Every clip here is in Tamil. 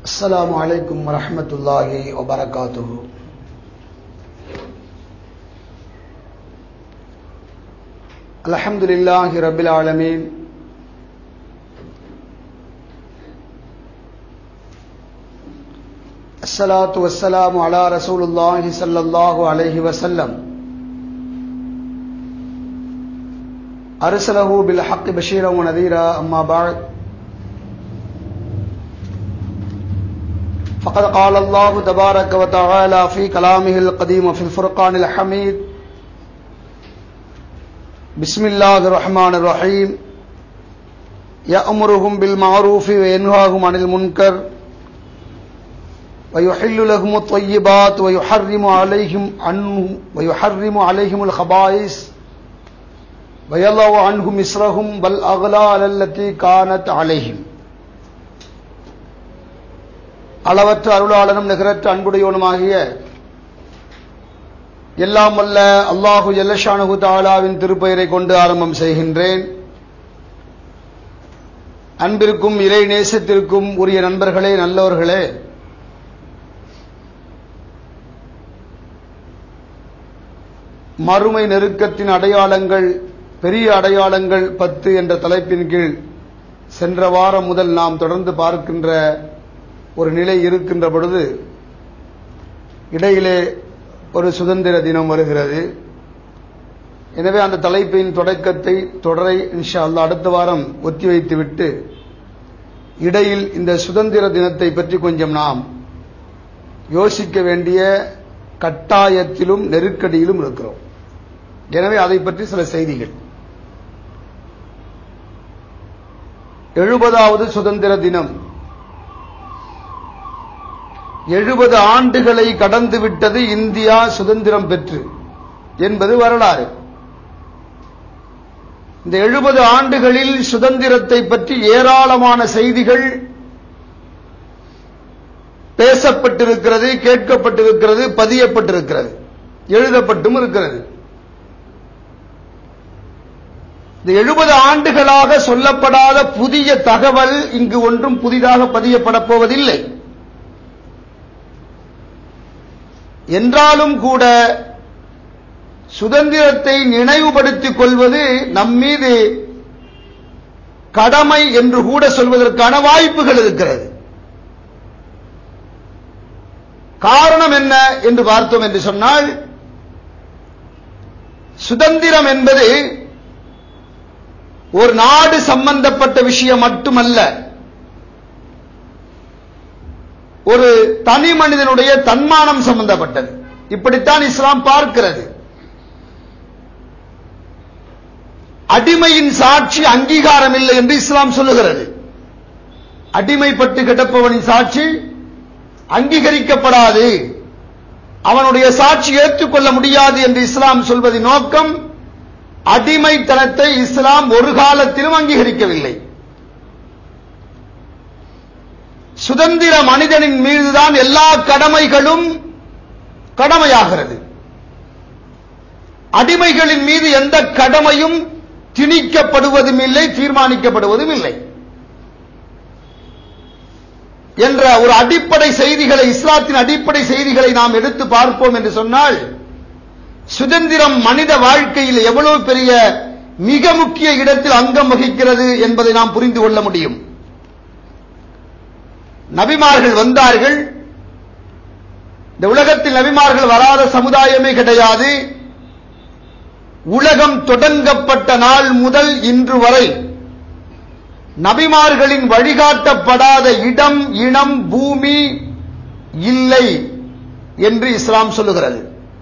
السلام عليكم ورحمة الله وبركاته الحمد لله رب العالمين الصلاة والسلام على رسول الله صلى الله عليه وسلم أرسله بالحق بشيرا ونذيرا أما بعد فقد قال الله تبارك وتعالى في كلامه القديم وفي الفرقان الحميد بسم الله الرحمن الرحيم يأمرهم بالمعروف وينهاهم عن المنكر ويحل لهم الطيبات ويحرم عليهم عنه ويحرم عليهم الخبائث ويضع عنهم إسرهم والأغلال التي كانت عليهم அளவற்ற அருளாளனும் நிகரற்ற அன்புடையவனுமாகிய எல்லாம் வல்ல அல்லாஹு ஜல்லஷானு தாலாவின் திருப்பெயரை கொண்டு ஆரம்பம் செய்கின்றேன் அன்பிற்கும் இறை நேசத்திற்கும் உரிய நண்பர்களே நல்லவர்களே மறுமை நெருக்கத்தின் அடையாளங்கள் பெரிய அடையாளங்கள் பத்து என்ற தலைப்பின் கீழ் சென்ற வாரம் முதல் நாம் தொடர்ந்து பார்க்கின்ற ஒரு நிலை இருக்கின்ற பொழுது இடையிலே ஒரு சுதந்திர தினம் வருகிறது எனவே அந்த தலைப்பின் தொடக்கத்தை தொடரை இன்ஷா அல்லா அடுத்த வாரம் ஒத்திவைத்துவிட்டு இடையில் இந்த சுதந்திர தினத்தை பற்றி கொஞ்சம் நாம் யோசிக்க வேண்டிய கட்டாயத்திலும் நெருக்கடியிலும் இருக்கிறோம் எனவே அதை பற்றி சில செய்திகள் எழுபதாவது சுதந்திர தினம் எழுபது ஆண்டுகளை கடந்து விட்டது இந்தியா சுதந்திரம் பெற்று என்பது வரலாறு இந்த எழுபது ஆண்டுகளில் சுதந்திரத்தை பற்றி ஏராளமான செய்திகள் பேசப்பட்டிருக்கிறது கேட்கப்பட்டிருக்கிறது பதியப்பட்டிருக்கிறது எழுதப்பட்டும் இருக்கிறது இந்த எழுபது ஆண்டுகளாக சொல்லப்படாத புதிய தகவல் இங்கு ஒன்றும் புதிதாக பதியப்பட போவதில்லை என்றாலும் கூட சுதந்திரத்தை நினைவுபடுத்திக் கொள்வது நம்மீது கடமை என்று கூட சொல்வதற்கான வாய்ப்புகள் இருக்கிறது காரணம் என்ன என்று பார்த்தோம் என்று சொன்னால் சுதந்திரம் என்பது ஒரு நாடு சம்பந்தப்பட்ட விஷயம் மட்டுமல்ல ஒரு தனி மனிதனுடைய தன்மானம் சம்பந்தப்பட்டது இப்படித்தான் இஸ்லாம் பார்க்கிறது அடிமையின் சாட்சி அங்கீகாரம் இல்லை என்று இஸ்லாம் சொல்லுகிறது அடிமைப்பட்டு கிடப்பவனின் சாட்சி அங்கீகரிக்கப்படாது அவனுடைய சாட்சி ஏற்றுக்கொள்ள முடியாது என்று இஸ்லாம் சொல்வதின் நோக்கம் அடிமைத்தனத்தை இஸ்லாம் ஒரு காலத்திலும் அங்கீகரிக்கவில்லை சுதந்திர மனிதனின் மீதுதான் எல்லா கடமைகளும் கடமையாகிறது அடிமைகளின் மீது எந்த கடமையும் திணிக்கப்படுவதும் இல்லை தீர்மானிக்கப்படுவதும் இல்லை என்ற ஒரு அடிப்படை செய்திகளை இஸ்லாத்தின் அடிப்படை செய்திகளை நாம் எடுத்து பார்ப்போம் என்று சொன்னால் சுதந்திரம் மனித வாழ்க்கையில் எவ்வளவு பெரிய மிக முக்கிய இடத்தில் அங்கம் வகிக்கிறது என்பதை நாம் புரிந்து கொள்ள முடியும் நபிமார்கள் வந்தார்கள் இந்த உலகத்தில் நபிமார்கள் வராத சமுதாயமே கிடையாது உலகம் தொடங்கப்பட்ட நாள் முதல் இன்று வரை நபிமார்களின் வழிகாட்டப்படாத இடம் இனம் பூமி இல்லை என்று இஸ்லாம் சொல்லுகிறது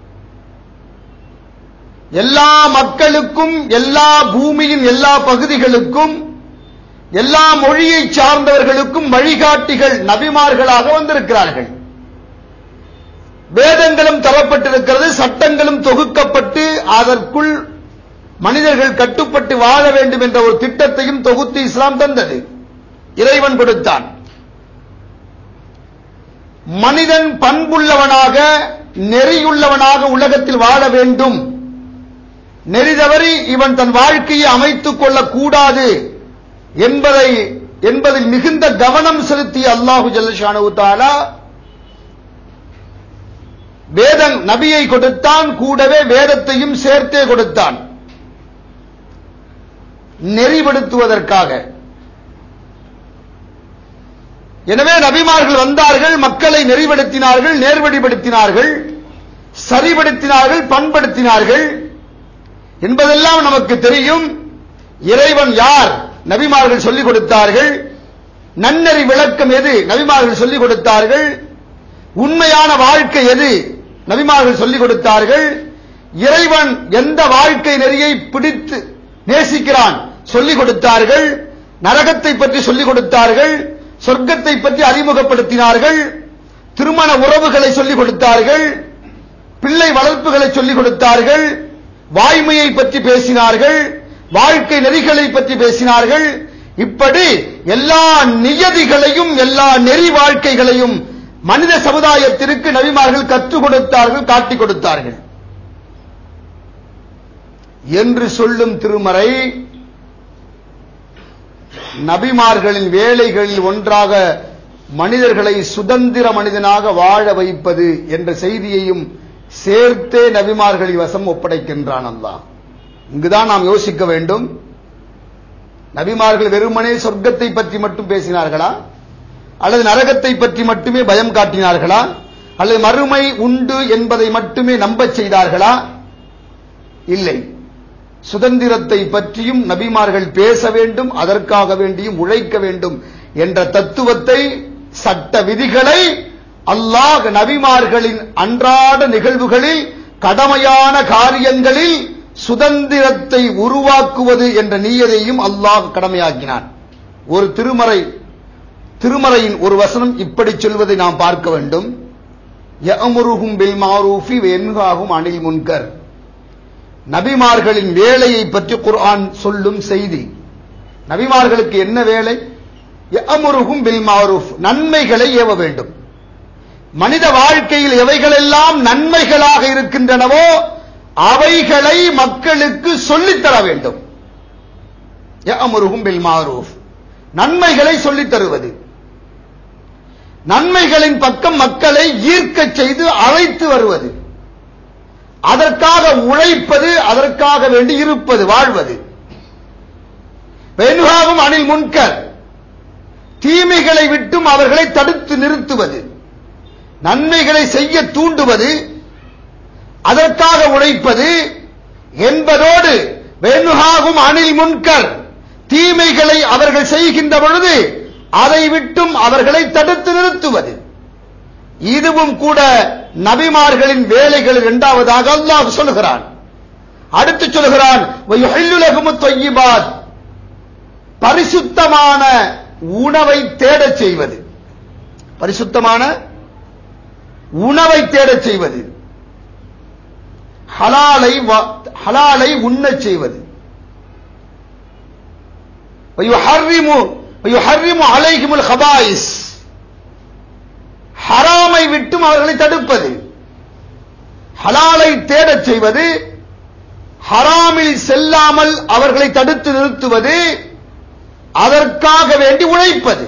எல்லா மக்களுக்கும் எல்லா பூமியின் எல்லா பகுதிகளுக்கும் எல்லா மொழியை சார்ந்தவர்களுக்கும் வழிகாட்டிகள் நபிமார்களாக வந்திருக்கிறார்கள் வேதங்களும் தரப்பட்டிருக்கிறது சட்டங்களும் தொகுக்கப்பட்டு அதற்குள் மனிதர்கள் கட்டுப்பட்டு வாழ வேண்டும் என்ற ஒரு திட்டத்தையும் தொகுத்து இஸ்லாம் தந்தது இறைவன் கொடுத்தான் மனிதன் பண்புள்ளவனாக நெறியுள்ளவனாக உலகத்தில் வாழ வேண்டும் நெறி தவறி இவன் தன் வாழ்க்கையை அமைத்துக் கொள்ளக்கூடாது என்பதை என்பதில் மிகுந்த கவனம் செலுத்திய அல்லாஹு ஜல்லஷானு தாலா வேத நபியை கொடுத்தான் கூடவே வேதத்தையும் சேர்த்தே கொடுத்தான் நெறிப்படுத்துவதற்காக எனவே நபிமார்கள் வந்தார்கள் மக்களை நெறிப்படுத்தினார்கள் நேர்வழிப்படுத்தினார்கள் சரிபடுத்தினார்கள் பண்படுத்தினார்கள் என்பதெல்லாம் நமக்கு தெரியும் இறைவன் யார் நபிமார்கள் சொல்லிக் கொடுத்தார்கள் நன்னறி விளக்கம் எது நபிமார்கள் சொல்லிக் கொடுத்தார்கள் உண்மையான வாழ்க்கை எது நபிமார்கள் சொல்லிக் கொடுத்தார்கள் இறைவன் எந்த வாழ்க்கை நெறியை பிடித்து நேசிக்கிறான் சொல்லிக் கொடுத்தார்கள் நரகத்தை பற்றி சொல்லிக் கொடுத்தார்கள் சொர்க்கத்தை பற்றி அறிமுகப்படுத்தினார்கள் திருமண உறவுகளை சொல்லிக் கொடுத்தார்கள் பிள்ளை வளர்ப்புகளை சொல்லிக் கொடுத்தார்கள் வாய்மையை பற்றி பேசினார்கள் வாழ்க்கை நெறிகளை பற்றி பேசினார்கள் இப்படி எல்லா நியதிகளையும் எல்லா நெறி வாழ்க்கைகளையும் மனித சமுதாயத்திற்கு நபிமார்கள் கற்றுக் கொடுத்தார்கள் காட்டிக் கொடுத்தார்கள் என்று சொல்லும் திருமறை நபிமார்களின் வேலைகளில் ஒன்றாக மனிதர்களை சுதந்திர மனிதனாக வாழ வைப்பது என்ற செய்தியையும் சேர்த்தே நபிமார்களின் வசம் ஒப்படைக்கின்றான் அல்லாஹ் இங்குதான் நாம் யோசிக்க வேண்டும் நபிமார்கள் வெறுமனே சொர்க்கத்தை பற்றி மட்டும் பேசினார்களா அல்லது நரகத்தை பற்றி மட்டுமே பயம் காட்டினார்களா அல்லது மறுமை உண்டு என்பதை மட்டுமே நம்பச் செய்தார்களா இல்லை சுதந்திரத்தை பற்றியும் நபிமார்கள் பேச வேண்டும் அதற்காக வேண்டியும் உழைக்க வேண்டும் என்ற தத்துவத்தை சட்ட விதிகளை அல்லாஹ் நபிமார்களின் அன்றாட நிகழ்வுகளில் கடமையான காரியங்களில் சுதந்திரத்தை உருவாக்குவது என்ற நீயதையும் அல்லாஹ் கடமையாக்கினான் ஒரு திருமறை திருமறையின் ஒரு வசனம் இப்படி சொல்வதை நாம் பார்க்க வேண்டும் யஅமுருஹும் பில் மாரூஃபி வென்ஹாகும் அனில் முன்கர் நபிமார்களின் வேலையை பற்றி குர்ஆன் சொல்லும் செய்தி நபிமார்களுக்கு என்ன வேலை யஅமுருஹும் பில் மாரூஃப் நன்மைகளை ஏவ வேண்டும் மனித வாழ்க்கையில் எவைகளெல்லாம் நன்மைகளாக இருக்கின்றனவோ அவைகளை மக்களுக்கு சொல்லித்தர வேண்டும் யஅமுருஹும் பில் மாரூஃப் நன்மைகளை சொல்லித் தருவது நன்மைகளின் பக்கம் மக்களை ஈர்க்கச் செய்து அழைத்து வருவது அதற்காக உழைப்பது அதற்காக வேண்டி இருப்பது வாழ்வது வெண்காவும் அணில் முன்கர் தீமைகளை விட்டும் அவர்களை தடுத்து நிறுத்துவது நன்மைகளை செய்ய தூண்டுவது அதற்காக உழைப்பது என்பதோடு வெண்காகும் அணில் முன்கர் தீமைகளை அவர்கள் செய்கின்ற பொழுது அதை விட்டும் அவர்களை தடுத்து நிறுத்துவது இதுவும் கூட நபிமார்களின் வேலைகள் இரண்டாவதாக அல்லாஹ் சொல்லுகிறான் அடுத்து சொல்லுகிறான் தொய்யிபாத் பரிசுத்தமான உணவை தேடச் செய்வது பரிசுத்தமான உணவை தேடச் செய்வது ஹலாலை ஹலாலை உண்ணச் செய்வது அலைகுமுல் ஹபாயிஸ் ஹராமை விட்டும் அவர்களை தடுப்பது ஹலாலை தேடச் செய்வது ஹராமில் செல்லாமல் அவர்களை தடுத்து நிறுத்துவது அதற்காக வேண்டி உழைப்பது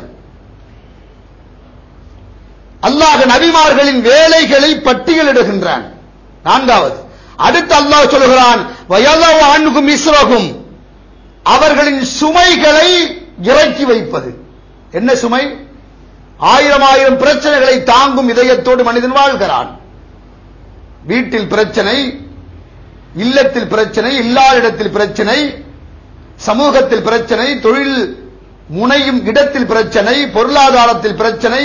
அல்லாஹ் நபிமார்களின் வேலைகளை பட்டியலிடுகின்றான் நான்காவது அடுத்து அல்லாஹ் சொல்கிறான் வயலவ அணுகும் இஸ்ரகும் அவர்களின் சுமைகளை இறக்கி வைப்பது என்ன சுமை ஆயிரம் ஆயிரம் பிரச்சனைகளை தாங்கும் இதயத்தோடு மனிதன் வாழ்கிறான் வீட்டில் பிரச்சனை இல்லத்தில் பிரச்சனை இல்லாதிடத்தில் பிரச்சனை சமூகத்தில் பிரச்சனை தொழில் முனையும் இடத்தில் பிரச்சனை பொருளாதாரத்தில் பிரச்சனை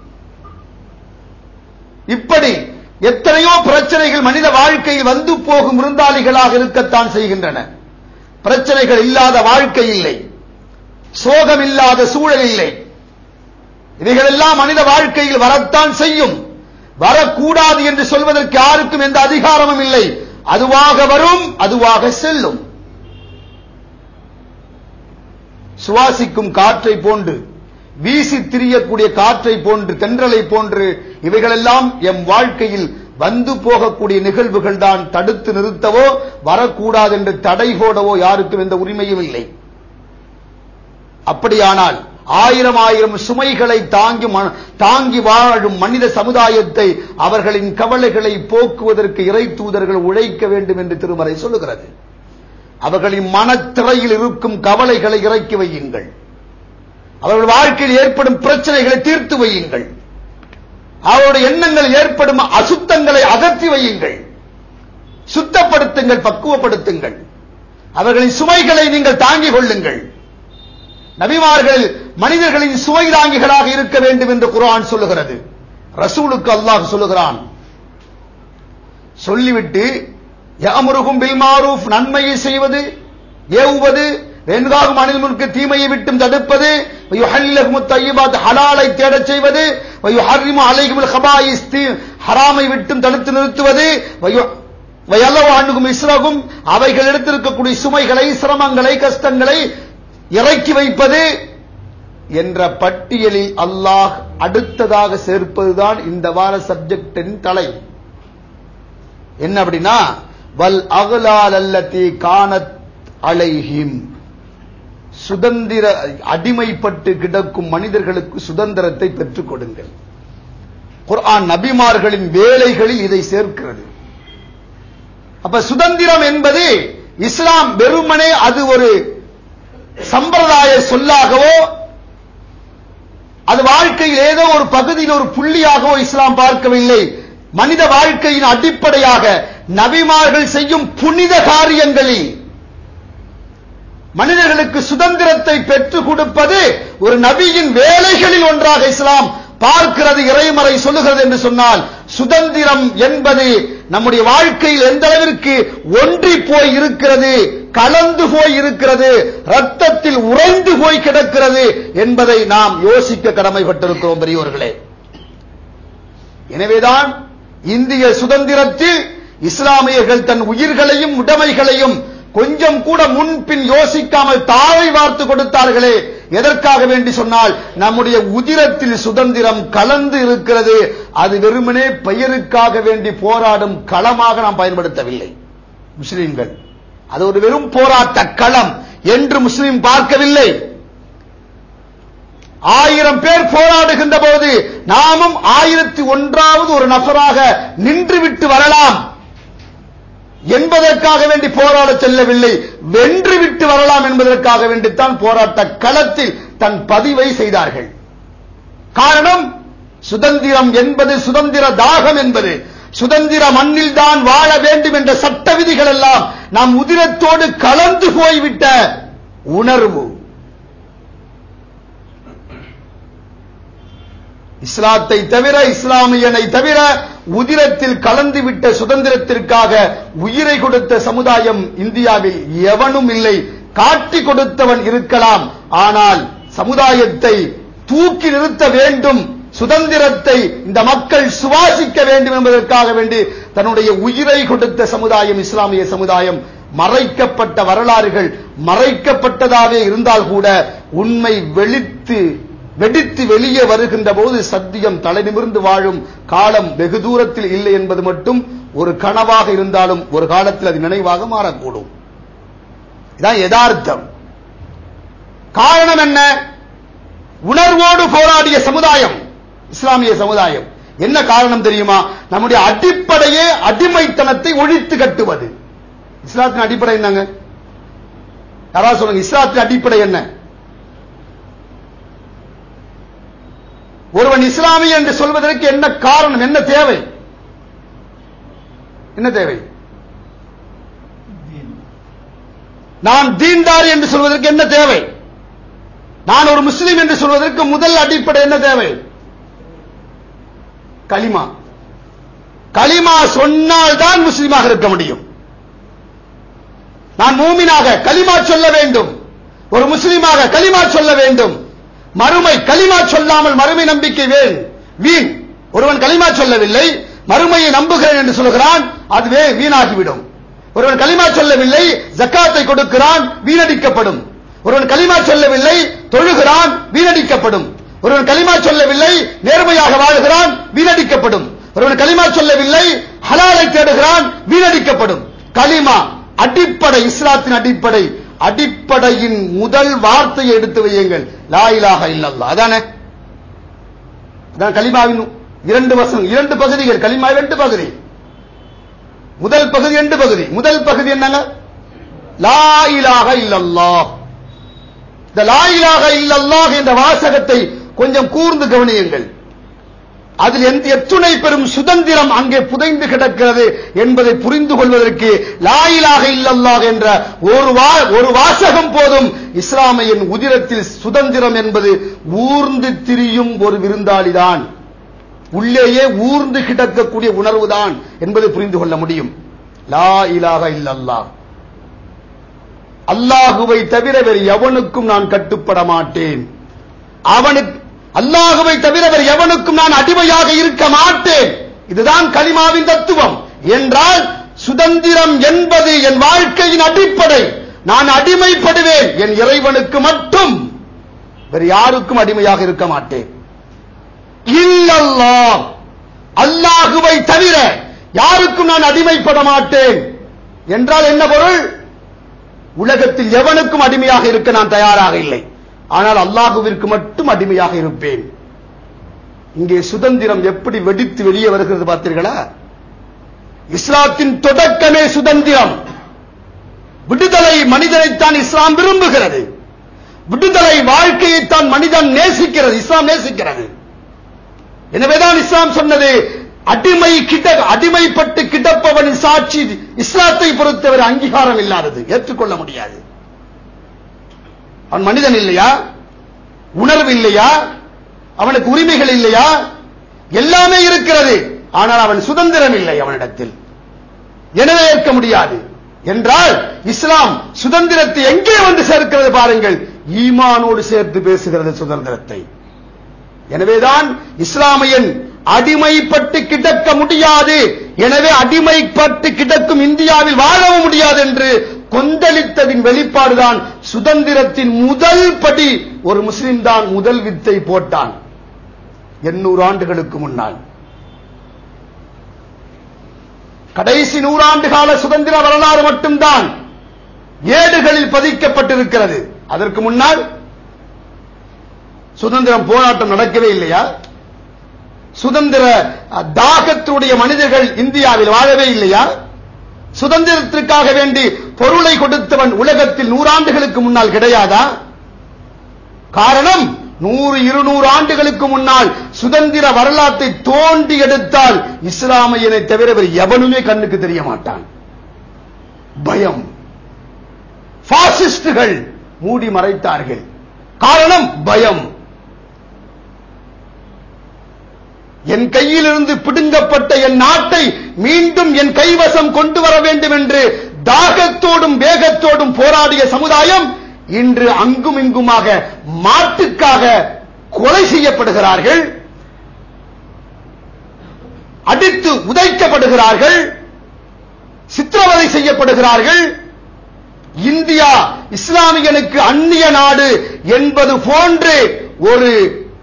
இப்படி எத்தனையோ பிரச்சனைகள் மனித வாழ்க்கையில் வந்து போகும் விருந்தாளிகளாக இருக்கத்தான் செய்கின்றன பிரச்சனைகள் இல்லாத வாழ்க்கை இல்லை சோகம் இல்லாத சூழல் இல்லை இவைகளெல்லாம் மனித வாழ்க்கையில் வரத்தான் செய்யும் வரக்கூடாது என்று சொல்வதற்கு யாருக்கும் எந்த அதிகாரமும் இல்லை அதுவாக வரும் அதுவாக செல்லும் சுவாசிக்கும் காற்றை போன்று வீசி திரியக்கூடிய காற்றை போன்று தென்றலை போன்று இவைகளெல்லாம் எம் வாழ்க்கையில் வந்து போகக்கூடிய நிகழ்வுகள் தான் தடுத்து நிறுத்தவோ வரக்கூடாது என்று தடை போடவோ யாருக்கும் எந்த உரிமையும் இல்லை அப்படியானால் ஆயிரம் ஆயிரம் சுமைகளை தாங்கி ம- தாங்கி வாழும் மனித சமுதாயத்தை அவர்களின் கவலைகளை போக்குவதற்கு இறை தூதர்கள் உழைக்க வேண்டும் என்று திருமறை சொல்லுகிறது அவர்களின் மனத்திரையில் இருக்கும் கவலைகளை இறக்கி வையுங்கள் அவர்கள் வாழ்க்கையில் ஏற்படும் பிரச்சனைகளை தீர்த்து வையுங்கள் அவருடைய எண்ணங்கள் ஏற்படும் அசுத்தங்களை அகற்றி வையுங்கள் சுத்தப்படுத்துங்கள் பக்குவப்படுத்துங்கள் அவர்களின் சுமைகளை நீங்கள் தாங்கிக் கொள்ளுங்கள் நபிமார்கள் மனிதர்களின் சுமை தாங்கிகளாக இருக்க வேண்டும் என்று குர்ஆன் சொல்லுகிறது ரசூலுக்கு அல்லாஹ் சொல்லுகிறான் சொல்லிவிட்டு யாமுருகும் பில் மாரூஃப் நன்மையை செய்வது ஏவுவது வெண்காகும் அணில்முற்கு தீமையை விட்டும் தடுப்பது வயுஹல்லிலகும் தய்யிபாத் ஹலாலை தேடச் செய்வது வயுஹர்ரிமு அலைஹிமுல் ஹபாயிஸ் தீ- ஹராமை விட்டும் தடுத்து நிறுத்துவது வயு வயல்லவ அணுகும் இஸ்ரகும் அவைகள் எடுத்திருக்கக்கூடிய சுமைகளை சிரமங்களை கஷ்டங்களை இறக்கி வைப்பது என்ற பட்டியலில் அல்லாஹ் அடுத்ததாக சேர்ப்பதுதான் இந்த வார சப்ஜெக்டின் தலை என்ன அப்படின்னா வல் அகலால் அல்லத்தி கானத் அலைஹிம் சுதந்திர அடிமைப்பட்டு கிடக்கும் மனிதர்களுக்கு சுதந்திரத்தை பெற்றுக் கொடுங்கள் குர்ஆன் நபிமார்களின் வேலைகளில் இதை சேர்க்கிறது அப்ப சுதந்திரம் என்பது இஸ்லாம் வெறுமனே அது ஒரு சம்பிரதாய சொல்லாகவோ அது வாழ்க்கையில் ஏதோ ஒரு பகுதியில் ஒரு புள்ளியாகவோ இஸ்லாம் பார்க்கவில்லை மனித வாழ்க்கையின் அடிப்படையாக நபிமார்கள் செய்யும் புனித காரியங்களில் மனிதர்களுக்கு சுதந்திரத்தை பெற்றுக் கொடுப்பது ஒரு நபியின் வேலைகளில் ஒன்றாக இஸ்லாம் பார்க்கிறது இறைமறை சொல்லுகிறது என்று சொன்னால் சுதந்திரம் என்பது நம்முடைய வாழ்க்கையில் எந்த அளவிற்கு ஒன்றி போய் இருக்கிறது கலந்து போய் இருக்கிறது ரத்தத்தில் உறைந்து போய் கிடக்கிறது என்பதை நாம் யோசிக்க கடமைப்பட்டிருக்கிறோம் பெரியவர்களே எனவேதான் இந்திய சுதந்திரத்தில் இஸ்லாமியர்கள் தன் உயிர்களையும் உடைமைகளையும் கொஞ்சம் கூட முன்பின் யோசிக்காமல் தாழை வார்த்து கொடுத்தார்களே எதற்காக வேண்டி சொன்னால் நம்முடைய உதிரத்தில் சுதந்திரம் கலந்து இருக்கிறது அது வெறுமனே பெயருக்காக வேண்டி போராடும் களமாக நாம் பயன்படுத்தவில்லை முஸ்லிம்கள் அது ஒரு வெறும் போராட்ட களம் என்று முஸ்லிம் பார்க்கவில்லை ஆயிரம் பேர் போராடுகின்ற போது நாமும் ஆயிரத்தி ஒன்றாவது ஒரு நபராக நின்றுவிட்டு வரலாம் என்பதற்காக வேண்டி போராட செல்லவில்லை வென்று விட்டு வரலாம் என்பதற்காக வேண்டித்தான் போராட்ட களத்தில் தன் பதிவை செய்தார்கள் காரணம் சுதந்திரம் என்பது சுதந்திர தாகம் என்பது சுதந்திர மண்ணில் தான் வாழ வேண்டும் என்ற சட்ட விதிகள் எல்லாம் நம் உதிரத்தோடு கலந்து போய்விட்ட உணர்வு இஸ்லாத்தை தவிர இஸ்லாமியனை தவிர உதிரத்தில் கலந்துவிட்ட சுதந்திரத்திற்காக உயிரை கொடுத்த சமுதாயம் இந்தியாவில் எவனும் இல்லை காட்டி கொடுத்தவன் இருக்கலாம் ஆனால் சமுதாயத்தை தூக்கி நிறுத்த வேண்டும் சுதந்திரத்தை இந்த மக்கள் சுவாசிக்க வேண்டும் என்பதற்காக வேண்டி தன்னுடைய உயிரை கொடுத்த சமுதாயம் இஸ்லாமிய சமுதாயம் மறைக்கப்பட்ட வரலாறுகள் மறைக்கப்பட்டதாகவே இருந்தால் கூட உண்மை வெளித்து வெடித்து வெளியே வருகின்ற போது சத்தியம் தலைநிமிர்ந்து வாழும் காலம் வெகு தூரத்தில் இல்லை என்பது மட்டும் ஒரு கனவாக இருந்தாலும் ஒரு காலத்தில் அது நினைவாக மாறக்கூடும் இதான் யதார்த்தம் காரணம் என்ன உணர்வோடு போராடிய சமுதாயம் இஸ்லாமிய சமுதாயம் என்ன காரணம் தெரியுமா நம்முடைய அடிப்படையே அடிமைத்தனத்தை ஒழித்து கட்டுவது இஸ்லாத்தின் அடிப்படை என்னங்க யாராவது சொல்லுங்க இஸ்லாத்தின் அடிப்படை என்ன ஒருவன் இஸ்லாமிய என்று சொல்வதற்கு என்ன காரணம் என்ன தேவை என்ன தேவை நான் தீன்தார் என்று சொல்வதற்கு என்ன தேவை நான் ஒரு முஸ்லீம் என்று சொல்வதற்கு முதல் அடிப்படை என்ன தேவை களிமா களிமா சொன்னால் தான் முஸ்லீமாக இருக்க முடியும் நான் மூமினாக களிமா சொல்ல வேண்டும் ஒரு முஸ்லீமாக களிமா சொல்ல வேண்டும் மறுமை களிமா சொல்லாமல் மறுமை நம்பிக்கை வேன் வீண் ஒருவன் களிமா சொல்லவில்லை மறுமையை நம்புகிறேன் என்று சொல்கிறான் அதுவே வீணாகிவிடும் ஒருவன் களிமா சொல்லவில்லை ஜக்காத்தை கொடுக்கிறான் வீணடிக்கப்படும் ஒருவன் களிமா சொல்லவில்லை தொழுகிறான் வீணடிக்கப்படும் ஒருவன் களிமா சொல்லவில்லை நேர்மையாக வாழ்கிறான் வீணடிக்கப்படும் ஒருவன் களிமா சொல்லவில்லை ஹலாலை தேடுகிறான் வீணடிக்கப்படும் களிமா அடிப்படை இஸ்லாத்தின் அடிப்படை அடிப்படையின் முதல் வார்த்தையை எடுத்து வையுங்கள் லா இலாஹ இல்லல்லா அதானே அதான் கலிமாவின் இரண்டு வசனம் இரண்டு பகுதிகள் கலிமா இரண்டு பகுதி முதல் பகுதி ரெண்டு பகுதி முதல் பகுதி என்னங்க லா இலாஹ இல்லல்லாஹ் இந்த லா இலாஹ இல்லல்லாஹ் என்ற வாசகத்தை கொஞ்சம் கூர்ந்து கவனியுங்கள் அதில் எந்த எத்துணை பெரும் சுதந்திரம் அங்கே புதைந்து கிடக்கிறது என்பதை புரிந்து கொள்வதற்கு லாயிலாக இல்லல்லாஹ் என்ற ஒரு வா- ஒரு வாசகம் போதும் இஸ்லாமியின் உதிரத்தில் சுதந்திரம் என்பது ஊர்ந்து திரியும் ஒரு விருந்தாளிதான் உள்ளேயே ஊர்ந்து கிடக்கக்கூடிய உணர்வுதான் என்பதை புரிந்து கொள்ள முடியும் லா இலாக இல்லல்லாஹ் அல்லாஹுவை தவிர வேறு எவனுக்கும் நான் கட்டுப்பட மாட்டேன் அவனுக்கு அல்லாஹுவை தவிர வேறு எவனுக்கும் நான் அடிமையாக இருக்க மாட்டேன் இதுதான் கலிமாவின் தத்துவம் என்றால் சுதந்திரம் என்பது என் வாழ்க்கையின் அடிப்படை நான் அடிமைப்படுவேன் என் இறைவனுக்கு மட்டும் வேறு யாருக்கும் அடிமையாக இருக்க மாட்டேன் இல்லல்லாஹ் அல்லாஹுவை தவிர யாருக்கும் நான் அடிமைப்பட மாட்டேன் என்றால் என்ன பொருள் உலகத்தில் எவனுக்கும் அடிமையாக இருக்க நான் தயாராக இல்லை ஆனால் அல்லாஹுவிற்கு மட்டும் அடிமையாக இருப்பேன் இங்கே சுதந்திரம் எப்படி வெடித்து வெளியே வருகிறது பார்த்தீர்களா இஸ்லாத்தின் தொடக்கமே சுதந்திரம் விடுதலை மனிதனைத்தான் இஸ்லாம் விரும்புகிறது விடுதலை வாழ்க்கையைத்தான் மனிதன் நேசிக்கிறது இஸ்லாம் நேசிக்கிறது எனவேதான் இஸ்லாம் சொன்னது அடிமை கிட்ட அடிமைப்பட்டு கிடப்பவனின் சாட்சி இஸ்லாத்தை பொறுத்தவரை அங்கீகாரம் இல்லாதது ஏற்றுக்கொள்ள முடியாது அவன் மனிதன் இல்லையா உணர்வு இல்லையா அவனுக்கு உரிமைகள் இல்லையா எல்லாமே இருக்கிறது ஆனால் அவன் சுதந்திரம் இல்லை அவனிடத்தில் எனவே ஏற்க முடியாது என்றால் இஸ்லாம் சுதந்திரத்தை எங்கே வந்து சேர்க்கிறது பாருங்கள் ஈமானோடு சேர்த்து பேசுகிறது சுதந்திரத்தை எனவேதான் இஸ்லாமியன் அடிமைப்பட்டு கிடக்க முடியாது எனவே அடிமைப்பட்டு கிடக்கும் இந்தியாவில் வாழவும் முடியாது என்று கொந்தளித்ததின் வெளிப்பாடுதான் சுதந்திரத்தின் முதல் படி ஒரு முஸ்லிம் தான் முதல் வித்தை போட்டான் எண்ணூறு ஆண்டுகளுக்கு முன்னால் கடைசி நூறாண்டு கால சுதந்திர வரலாறு மட்டும்தான் ஏடுகளில் பதிக்கப்பட்டிருக்கிறது அதற்கு முன்னால் சுதந்திரம் போராட்டம் நடக்கவே இல்லையா சுதந்திர அஹ், தாகத்துடைய மனிதர்கள் இந்தியாவில் வாழவே இல்லையா சுதந்திரத்திற்காக வேண்டி பொருளை கொடுத்தவன் உலகத்தில் நூறாண்டுகளுக்கு முன்னால் கிடையாதா காரணம் நூறு இருநூறு ஆண்டுகளுக்கு முன்னால் சுதந்திர வரலாற்றை தோண்டி எடுத்தால் இஸ்லாமியனை தவிர வேறு எவனுமே கண்ணுக்கு தெரிய மாட்டான் பயம் பாசிஸ்டுகள் மூடி மறைத்தார்கள் காரணம் பயம் என் கையிலிருந்து பிடுங்கப்பட்ட என் நாட்டை மீண்டும் என் கைவசம் கொண்டு வர வேண்டும் என்று தாகத்தோடும் வேகத்தோடும் போராடிய சமுதாயம் இன்று அங்கும் இங்குமாக மாட்டுக்காக கொலை செய்யப்படுகிறார்கள் அடித்து உதைக்கப்படுகிறார்கள் சித்திரவதை செய்யப்படுகிறார்கள் இந்தியா இஸ்லாமியனுக்கு அந்நிய நாடு என்பது போன்று ஒரு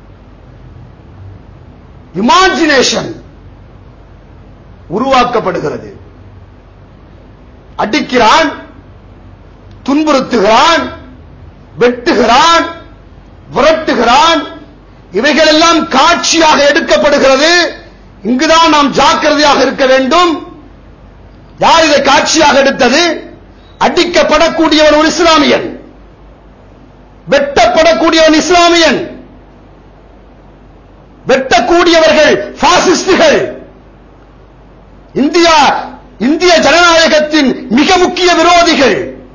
இமாஜினேஷன் உருவாக்கப்படுகிறது அடிக்கிறான் துன்புறுத்துகிறான் வெட்டுகிறான் விரட்டுகிறான் இவைகளெல்லாம் காட்சியாக எடுக்கப்படுகிறது இங்குதான் நாம் ஜாக்கிரதையாக இருக்க வேண்டும் யார் இதை காட்சியாக எடுத்தது அடிக்கப்படக்கூடியவன் ஒரு இஸ்லாமியன் வெட்டப்படக்கூடியவன் இஸ்லாமியன் வெட்டக்கூடியவர்கள் பாசிஸ்டுகள் இந்தியா இந்திய ஜனநாயகத்தின் மிக முக்கிய விரோதிகள்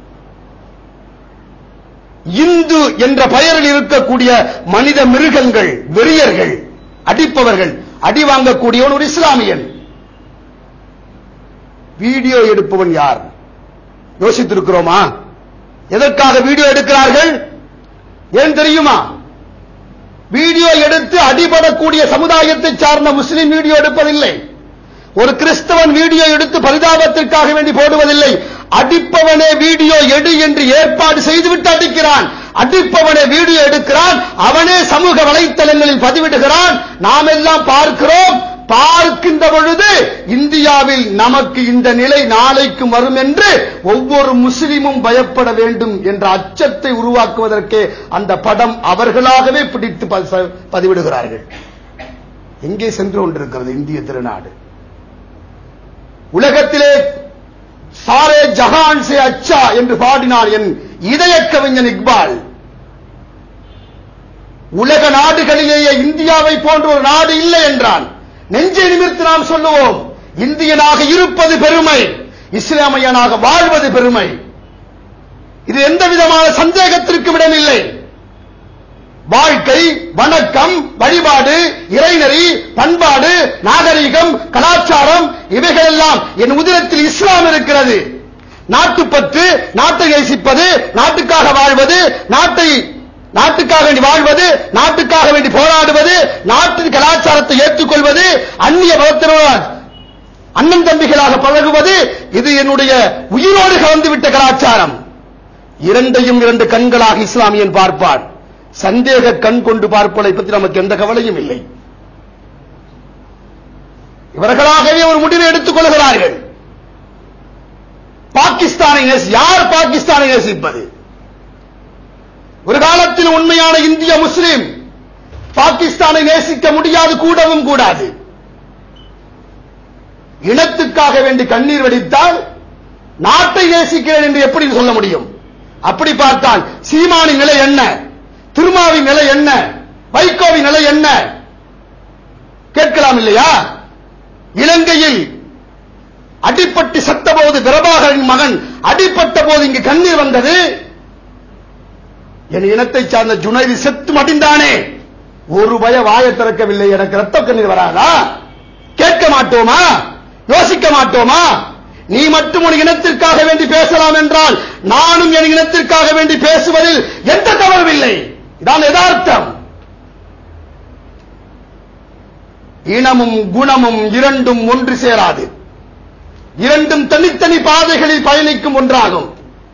இந்து என்ற பெயரில் இருக்கக்கூடிய மனித மிருகங்கள் வெறியர்கள் அடிப்பவர்கள் அடி வாங்கக்கூடியவன் ஒரு இஸ்லாமியன் வீடியோ எடுப்பவன் யார் யோசித்திருக்கிறோமா எதற்காக வீடியோ எடுக்கிறார்கள் ஏன் தெரியுமா வீடியோ எடுத்து அடிபடக்கூடிய சமுதாயத்தை சார்ந்த முஸ்லிம் வீடியோ எடுப்பதில்லை ஒரு கிறிஸ்தவன் வீடியோ எடுத்து பரிதாபத்திற்காக வேண்டி போடுவதில்லை அடிப்பவனே வீடியோ எடு என்று ஏற்பாடு செய்துவிட்டு அடிக்கிறான் அடிப்பவனே வீடியோ எடுக்கிறான் அவனே சமூக வலைத்தளங்களில் பதிவிடுகிறான் நாம் எல்லாம் பார்க்கிறோம் பார்க்கின்ற பொழுது இந்தியாவில் நமக்கு இந்த நிலை நாளைக்கு வரும் என்று ஒவ்வொரு முஸ்லிமும் பயப்பட வேண்டும் என்ற அச்சத்தை உருவாக்குவதற்கே அந்த படம் அவர்களாகவே பிடித்து ப- பதிவிடுகிறார்கள் எங்கே சென்று கொண்டிருக்கிறது இந்திய திருநாடு உலகத்திலே சாரே ஜஹான் சே அச்சா என்று பாடினார் என் இதய கவிஞன் இக்பால் உலக நாடுகளிலேயே இந்தியாவை போன்ற ஒரு நாடு இல்லை என்றான் நெஞ்சை நிமிர்த்து நாம் சொல்லுவோம் இந்தியனாக இருப்பது பெருமை இஸ்லாமியனாக வாழ்வது பெருமை இது எந்த விதமான சந்தேகத்திற்கும் இடமில்லை வாழ்க்கை வணக்கம் வழிபாடு இறைநெறி பண்பாடு நாகரிகம் கலாச்சாரம் இவைகளெல்லாம் என் உதிரத்தில் இஸ்லாம் இருக்கிறது நாட்டுப்பற்று நாட்டை நேசிப்பது நாட்டுக்காக வாழ்வது நாட்டை நாட்டுக்காக வேண்டி வாழ்வது நாட்டுக்காக வேண்டி போராடுவது நாட்டின் கலாச்சாரத்தை ஏற்றுக்கொள்வது அந்நிய மதத்தினர் அண்ணன் தம்பிகளாக பழகுவது இது என்னுடைய உயிரோடு கலந்துவிட்ட கலாச்சாரம் இரண்டையும் இரண்டு கண்களாக இஸ்லாமியன் பார்ப்பான் சந்தேக கண் கொண்டு பார்ப்பதை பற்றி நமக்கு எந்த கவலையும் இல்லை இவர்களாகவே ஒரு முடிவை எடுத்துக் கொள்கிறார்கள் பாகிஸ்தானை நேசி யார் பாகிஸ்தானை நேசிப்பது ஒரு காலத்தில் உண்மையான இந்திய முஸ்லிம் பாகிஸ்தானை நேசிக்க முடியாது கூடவும் கூடாது இனத்துக்காக வேண்டி கண்ணீர் வடித்தால் நாட்டை நேசிக்கிறேன் என்று எப்படி சொல்ல முடியும் அப்படி பார்த்தால் சீமானின் நிலை என்ன திருமாவின் நிலை என்ன வைகோவின் நிலை என்ன கேட்கலாம் இல்லையா இலங்கையில் அடிப்பட்டு சத்தபோது பிரபாகரின் மகன் அடிப்பட்ட போது இங்கு கண்ணீர் வந்தது என் இனத்தை சார்ந்த ஜுனைதி செத்து மடிந்தானே ஒரு பய வாயை திறக்கவில்லை எனக்கு ரத்த கண்ணீர் வராதா கேட்க மாட்டோமா யோசிக்க மாட்டோமா நீ மட்டும் உன் இனத்திற்காக வேண்டி பேசலாம் என்றால் நானும் என் இனத்திற்காக வேண்டி பேசுவதில் எந்த தவறும் இல்லை இதான் யதார்த்தம் இனமும் குணமும் இரண்டும் ஒன்று சேராது இரண்டும் தனித்தனி பாதைகளில் பயணிக்கும் ஒன்றாகும்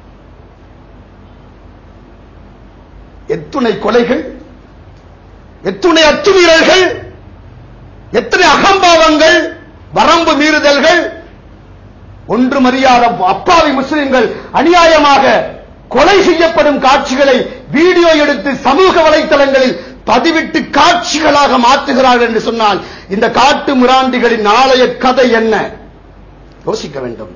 எத்துணை கொலைகள் எத்துணை அத்துமீறல்கள் எத்தனை அகம்பாவங்கள் வரம்பு மீறுதல்கள் ஒன்றும் அறியாத அப்பாவி முஸ்லிம்கள் அநியாயமாக கொலை செய்யப்படும் காட்சிகளை வீடியோ எடுத்து சமூக வலைத்தளங்களில் பதிவிட்டு காட்சிகளாக மாற்றுகிறார்கள் என்று சொன்னால் இந்த காட்டு மிராண்டிகளின் நாளைய கதை என்ன யோசிக்க வேண்டும்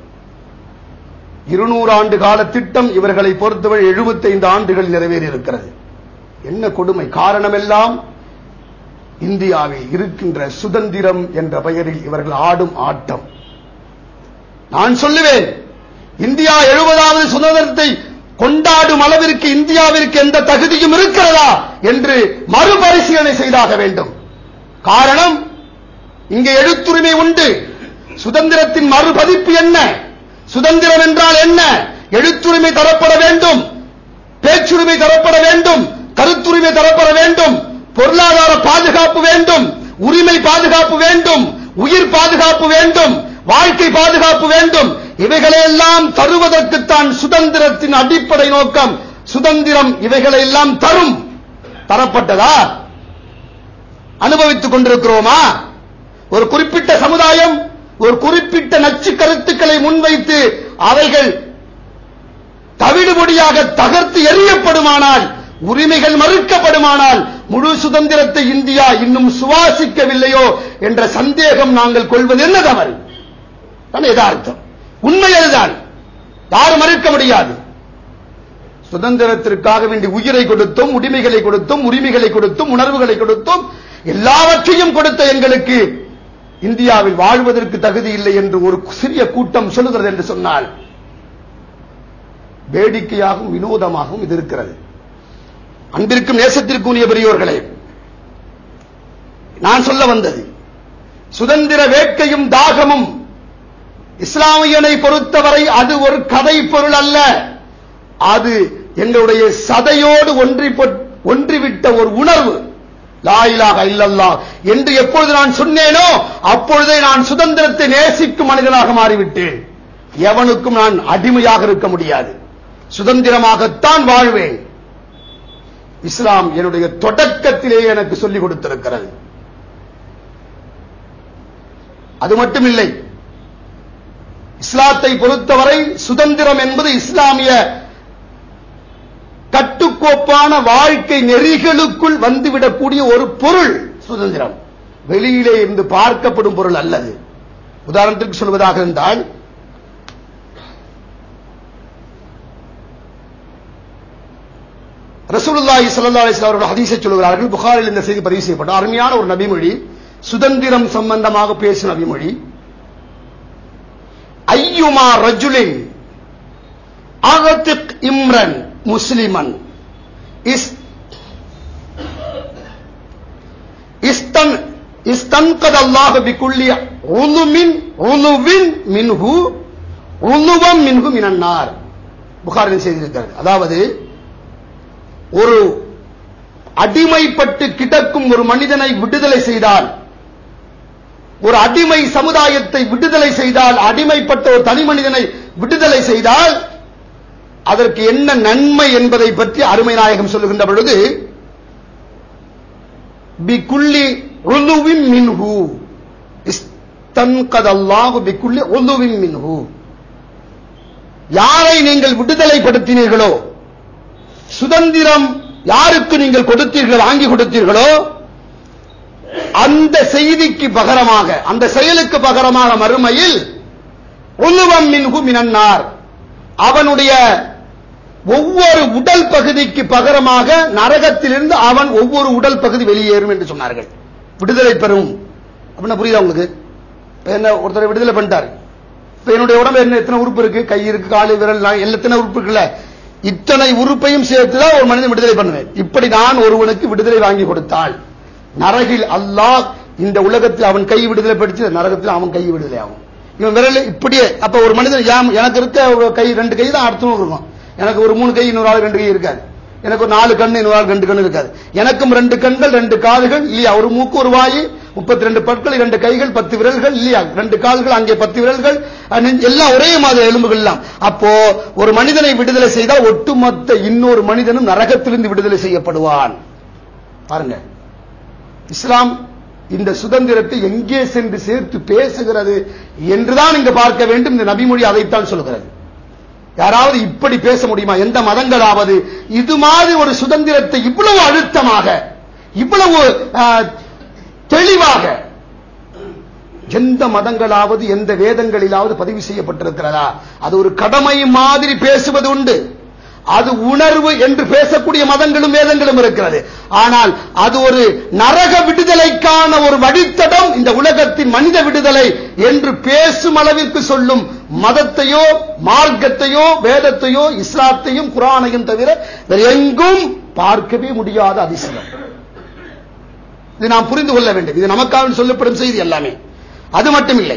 இருநூறு ஆண்டு கால திட்டம் இவர்களை பொறுத்தவரை 75 ஆண்டுகள் நிறைவேறி இருக்கிறது என்ன கொடுமை காரணமெல்லாம் இந்தியாவில் இருக்கின்ற சுதந்திரம் என்ற பெயரில் இவர்கள் ஆடும் ஆட்டம் நான் சொல்லுவேன் இந்தியா எழுபதாவது சுதந்திரத்தை கொண்டாடும் அளவிற்கு இந்தியாவிற்கு எந்த தகுதியும் இருக்கிறதா என்று மறுபரிசீலனை செய்தாக வேண்டும் காரணம் இங்கே எழுத்துரிமை உண்டு சுதந்திரத்தின் மறுபதிப்பு என்ன சுதந்திரம் என்றால் என்ன எழுத்துரிமை தரப்பட வேண்டும் பேச்சுரிமை தரப்பட வேண்டும் கருத்துரிமை தரப்பட வேண்டும் பொருளாதார பாதுகாப்பு வேண்டும் உரிமை பாதுகாப்பு வேண்டும் உயிர் பாதுகாப்பு வேண்டும் வாழ்க்கை பாதுகாப்பு வேண்டும் இவைகளையெல்லாம் தருவதற்குத்தான் சுதந்திரத்தின் அடிப்படை நோக்கம் சுதந்திரம் இவைகளையெல்லாம் தரும் தரப்பட்டதா அனுபவித்துக் கொண்டிருக்கிறோமா ஒரு குறிப்பிட்ட சமுதாயம் ஒரு குறிப்பிட்ட நச்சு கருத்துக்களை முன்வைத்து அவைகள் தவிடுபொடியாக தகர்த்து எறியப்படுமானால் உரிமைகள் மறுக்கப்படுமானால் முழு சுதந்திரத்தை இந்தியா இன்னும் சுவாசிக்கவில்லையோ என்ற சந்தேகம் நாங்கள் கொள்வது என்ன தவறு தான் யதார்த்தம் உண்மை அதுதான் யாரும் மறுக்க முடியாது சுதந்திரத்திற்காக வேண்டி உயிரை கொடுத்தும் உரிமைகளை கொடுத்தும் உரிமைகளை கொடுத்தும் உணர்வுகளை கொடுத்தும் எல்லாவற்றையும் கொடுத்த எங்களுக்கு இந்தியாவில் வாழ்வதற்கு தகுதி இல்லை என்று ஒரு சிறிய கூட்டம் சொல்லுகிறது என்று சொன்னால் வேடிக்கையாகவும் வினோதமாகவும் இது இருக்கிறது அன்பிற்கும் நேசத்திற்கும் உரிய பெரியோர்களே நான் சொல்ல வந்தது சுதந்திர வேட்கையும் தாகமும் இஸ்லாமியனை பொறுத்தவரை அது ஒரு கதை பொருள் அல்ல அது எங்களுடைய சதையோடு ஒன்றி ஒன்றிவிட்ட ஒரு உணர்வு லாயிலாக இல்லல்லா என்று எப்பொழுது நான் சொன்னேனோ அப்பொழுதே நான் சுதந்திரத்தை நேசிக்கும் மனிதனாக மாறிவிட்டேன் எவனுக்கும் நான் அடிமையாக இருக்க முடியாது சுதந்திரமாகத்தான் வாழ்வேன் இஸ்லாம் என்னுடைய தொடக்கத்திலேயே எனக்கு சொல்லிக் கொடுத்திருக்கிறது அது மட்டுமில்லை இஸ்லாத்தை பொறுத்தவரை சுதந்திரம் என்பது இஸ்லாமிய கட்டுக்கோப்பான வாழ்க்கை நெறிகளுக்குள் வந்துவிடக்கூடிய ஒரு பொருள் சுதந்திரம் வெளியிலே இருந்து பார்க்கப்படும் பொருள் அல்லது உதாரணத்திற்கு சொல்வதாக இருந்தால் ரசூலுல்லாஹி ஸல்லல்லாஹு அலைஹி அவர்கள் ஹதீஸை சொல்கிறார்கள் புகாரில் இந்த செய்தி பதிவு செய்யப்பட்ட அருமையான ஒரு நபிமொழி சுதந்திரம் சம்பந்தமாக பேசும் நபிமொழி ஐயுமா ரஜுலின் அகத்திக் இம்ரன் முஸ்லிமன் இஸ் இஸ்தன் இஸ்தன்கத் அல்லாஹ் பிகுல்லி உலுமின் உலுவின் மின்ஹு உலுவம் மின்ஹு மினன்னார் புகாரில் செய்திருக்கிறது அதாவது ஒரு அடிமைப்பட்டு கிடக்கும் ஒரு மனிதனை விடுதலை செய்தால் ஒரு அடிமை சமுதாயத்தை விடுதலை செய்தால் அடிமைப்பட்ட ஒரு தனி மனிதனை விடுதலை செய்தால் அதற்கு என்ன நன்மை என்பதை பற்றி அருமை நாயகம் சொல்லுகின்ற பொழுது பிகுல்லி உலுவின் மின்ஹு இஸ்தன்கதல்லாஹு பிகுல்லி உலுவின் மின்ஹு யாரை நீங்கள் விடுதலைப்படுத்தினீர்களோ சுதந்திரம் யாருக்கு நீங்கள் கொடுத்தீர்கள் வாங்கி கொடுத்தீர்களோ அந்த செய்திக்கு பகரமாக அந்த செயலுக்கு பகரமாக மறுமையில் உலுவம் மின்ஹு மினன்னார் அவனுடைய ஒவ்வொரு உடல் பகுதிக்கு பகரமாக நரகத்திலிருந்து அவன் ஒவ்வொரு உடல் பகுதி வெளியேறும் என்று சொன்னார்கள் விடுதலை பெறும் அப்படின்னா புரியுதா உங்களுக்கு இப்ப என்ன ஒருத்தரை விடுதலை பண்ணிட்டார் இப்ப என்னுடைய உடம்பு என்ன எத்தனை உறுப்பு இருக்கு கை இருக்கு காலு விரல் எத்தனை உறுப்பு இருக்குல்ல இத்தனை உறுப்பையும் சேர்த்துதான் ஒரு மனிதன் விடுதலை பண்ணுவேன் இப்படி நான் ஒருவனுக்கு விடுதலை வாங்கி கொடுத்தால் நரகில் அல்லாஹ் இந்த உலகத்தில் அவன் கை விடுதலை படிச்சு நரகத்தில் அவன் கை விடுதலை ஆகும் இவன் விரல் இப்படியே அப்ப ஒரு மனிதன் யாம் எனக்கு இருக்க ஒரு கை ரெண்டு கை தான் அடுத்தவங்க இருக்கும் எனக்கு ஒரு மூணு கை இன்னொரு ஆள் ரெண்டு கை இருக்காது எனக்கு ஒரு நாலு கண்ணு இன்னொரு ஆள் ரெண்டு கண்ணு இருக்காது எனக்கும் ரெண்டு கண்கள் ரெண்டு காதுகள் இல்லையா ஒரு மூக்கு ஒரு வாயு முப்பத்தி ரெண்டு பற்கள் இரண்டு கைகள் பத்து விரல்கள் இல்லையா ரெண்டு கால்கள் அங்கே பத்து விரல்கள் எல்லாம் ஒரே மாதிரி எலும்புகள் எல்லாம் அப்போ ஒரு மனிதனை விடுதலை செய்தால் ஒட்டுமொத்த இன்னொரு மனிதனும் நரகத்திலிருந்து விடுதலை செய்யப்படுவான் பாருங்க இஸ்லாம் இந்த சுதந்திரத்தை எங்கே சென்று சேர்த்து பேசுகிறது என்றுதான் இங்கு பார்க்க வேண்டும் இந்த நபிமொழி அதைத்தான் சொல்கிறது யாராவது இப்படி பேச முடியுமா எந்த மதங்களாவது இது மாதிரி ஒரு சுதந்திரத்தை இவ்வளவு அழுத்தமாக இவ்வளவு தெளிவாக எந்த மதங்களாவது எந்த வேதங்களிலாவது பதிவு செய்யப்பட்டிருக்கிறதா அது ஒரு கடமை மாதிரி பேசுவது உண்டு அது உணர்வு என்று பேசக்கூடிய மதங்களும் வேதங்களும் இருக்கிறது ஆனால் அது ஒரு நரக விடுதலைக்கான ஒரு வழித்தடம் இந்த உலகத்தின் மனித விடுதலை என்று பேசும் அளவிற்கு சொல்லும் மதத்தையோ மார்க்கத்தையோ வேதத்தையோ இஸ்லாத்தையும் குரானையும் தவிர வேற எங்கும் பார்க்கவே முடியாத அதிசயம் இது நாம் புரிந்து கொள்ள வேண்டும் இது நமக்காக சொல்லப்படும் செய்தி எல்லாமே அது மட்டும் இல்லை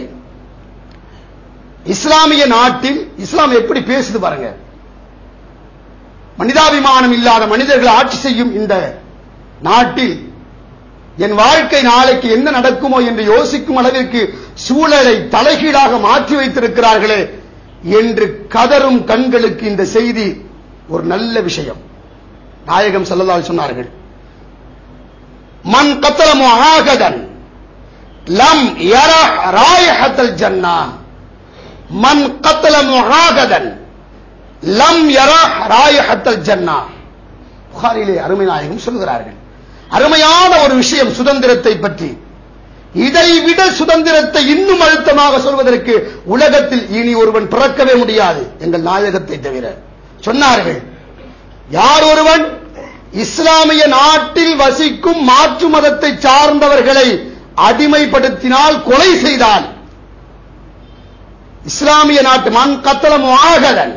இஸ்லாமிய நாட்டில் இஸ்லாம் எப்படி பேசுது பாருங்க மனிதாபிமானம் இல்லாத மனிதர்கள் ஆட்சி செய்யும் இந்த நாட்டில் என் வாழ்க்கை நாளைக்கு என்ன நடக்குமோ என்று யோசிக்கும் அளவிற்கு சூழலை தலைகீழாக மாற்றி வைத்திருக்கிறார்களே என்று கதரும் கண்களுக்கு இந்த செய்தி ஒரு நல்ல விஷயம் நாயகம் செல்லதால் சொன்னார்கள் மண் கத்தலமோ ஆகதன் லம் யர ராயஹத்தல் ஜன்னா மன் கத்தலமோ ஆகதன் லம் யர ராயஹத்தல் ஜன்னா புகாரிலே அருமை நாயகம் சொல்கிறார்கள் அருமையான ஒரு விஷயம் சுதந்திரத்தை பற்றி இதை விட சுதந்திரத்தை இன்னும் அழுத்தமாக சொல்வதற்கு உலகத்தில் இனி ஒருவன் பிறக்கவே முடியாது எங்கள் நாயகத்தை தவிர சொன்னார்கள் யார் ஒருவன் இஸ்லாமிய நாட்டில் வசிக்கும் மாற்று மதத்தை சார்ந்தவர்களை அடிமைப்படுத்தினால் கொலை செய்தால் இஸ்லாமிய நாட்டு மண் கத்தலம் ஆகலன்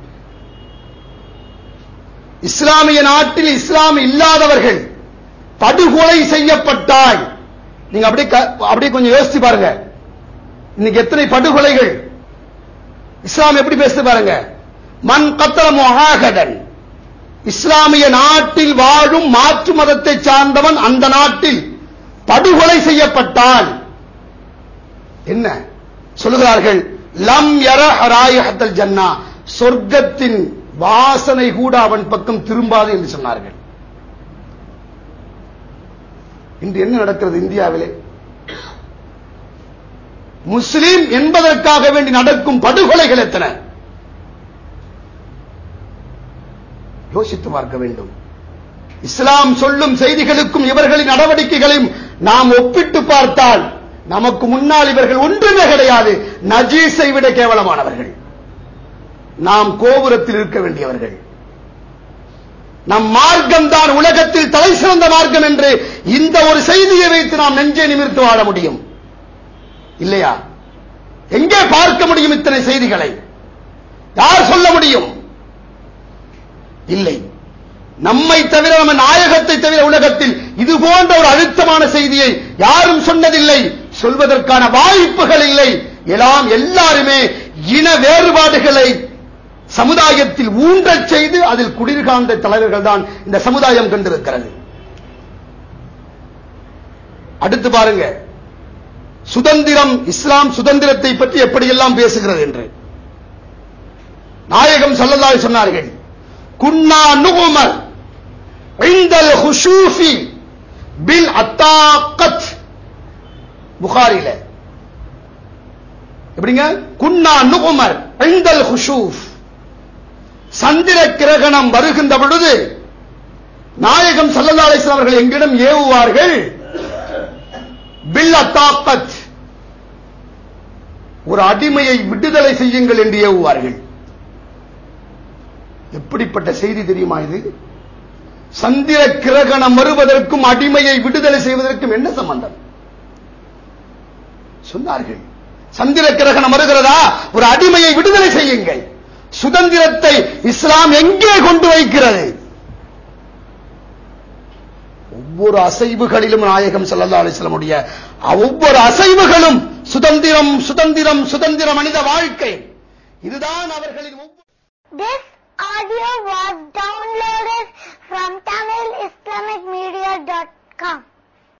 இஸ்லாமிய நாட்டில் இஸ்லாம் இல்லாதவர்கள் படுகொலை செய்யப்பட்டால் நீங்க அப்படியே அப்படியே கொஞ்சம் யோசிச்சு பாருங்க இன்னைக்கு எத்தனை படுகொலைகள் இஸ்லாம் எப்படி பேசுது பாருங்க மண் கத்தல மொஹாகதன் இஸ்லாமிய நாட்டில் வாழும் மாற்று மதத்தை சார்ந்தவன் அந்த நாட்டில் படுகொலை செய்யப்பட்டால் என்ன சொல்லுகிறார்கள் லம் யர ராயஹத்தல் ஜன்னா சொர்க்கத்தின் வாசனை கூட அவன் பக்கம் திரும்பாது என்று சொன்னார்கள் இன்று என்ன நடக்கிறது இந்தியாவிலே முஸ்லிம் என்பதற்காக வேண்டி நடக்கும் படுகொலைகள் எத்தனை யோசித்து பார்க்க வேண்டும் இஸ்லாம் சொல்லும் செய்திகளுக்கும் இவர்களின் நடவடிக்கைகளையும் நாம் ஒப்பிட்டு பார்த்தால் நமக்கு முன்னால் இவர்கள் ஒன்றுமே கிடையாது நஜீஸை விட கேவலமானவர்கள் நாம் கோபுரத்தில் இருக்க வேண்டியவர்கள் நம் மார்க்கம் தான் உலகத்தில் தலை சிறந்த மார்க்கம் என்று இந்த ஒரு செய்தியை வைத்து நாம் நெஞ்சை நிமிர்த்து வாழ முடியும் இல்லையா எங்கே பார்க்க முடியும் இத்தனை செய்திகளை யார் சொல்ல முடியும் இல்லை நம்மை தவிர நம்ம நாயகத்தை தவிர உலகத்தில் இது போன்ற ஒரு அழுத்தமான செய்தியை யாரும் சொன்னதில்லை சொல்வதற்கான வாய்ப்புகள் இல்லை எல்லாம் எல்லாருமே இன வேறுபாடுகளை சமுதாயத்தில் ஊன்றச் செய்து அதில் குடிர்காந்த தலைவர்கள் தான் இந்த சமுதாயம் கண்டிருக்கிறது அடுத்து பாருங்க சுதந்திரம் இஸ்லாம் சுதந்திரத்தை பற்றி எப்படியெல்லாம் பேசுகிறது என்று நாயகம் சல்லல்லாஹு சொன்னார்கள் குன்னா நுகுமர் ஐந்தல் ஹுஷூஃபி பில் அத்தாக்கத் புகாரில எப்படிங்க குன்னா நுகுமர் ஐந்தல் ஹுஷூஃப் சந்திர கிரகணம் வருகின்ற பொழுது நாயகம் சல்லல்லா அலிஸ்லாம் அவர்கள் எங்கிடம் ஏவுவார்கள் பில் அத்தாக்கத் ஒரு அடிமையை விடுதலை செய்யுங்கள் என்று ஏவுவார்கள் எப்படிப்பட்ட செய்தி தெரியுமா இது சந்திர கிரகணம் வருவதற்கும் அடிமையை விடுதலை செய்வதற்கும் என்ன சம்பந்தம் சொன்னார்கள் சந்திர கிரகணம் வருகிறதா ஒரு அடிமையை விடுதலை செய்யுங்கள் சுதந்திரத்தை இஸ்லாம் எங்கே கொண்டு வைக்கிறது ஒவ்வொரு அசைவுகளிலும் நாயகம் ஸல்லல்லாஹு அலைஹி வஸல்லமுடைய ஒவ்வொரு அசைவுகளும் சுதந்திரம் சுதந்திரம் சுதந்திர மனித வாழ்க்கை இதுதான் அவர்களின் ஒவ்வொரு This audio was downloaded from TamilIslamicMedia.com.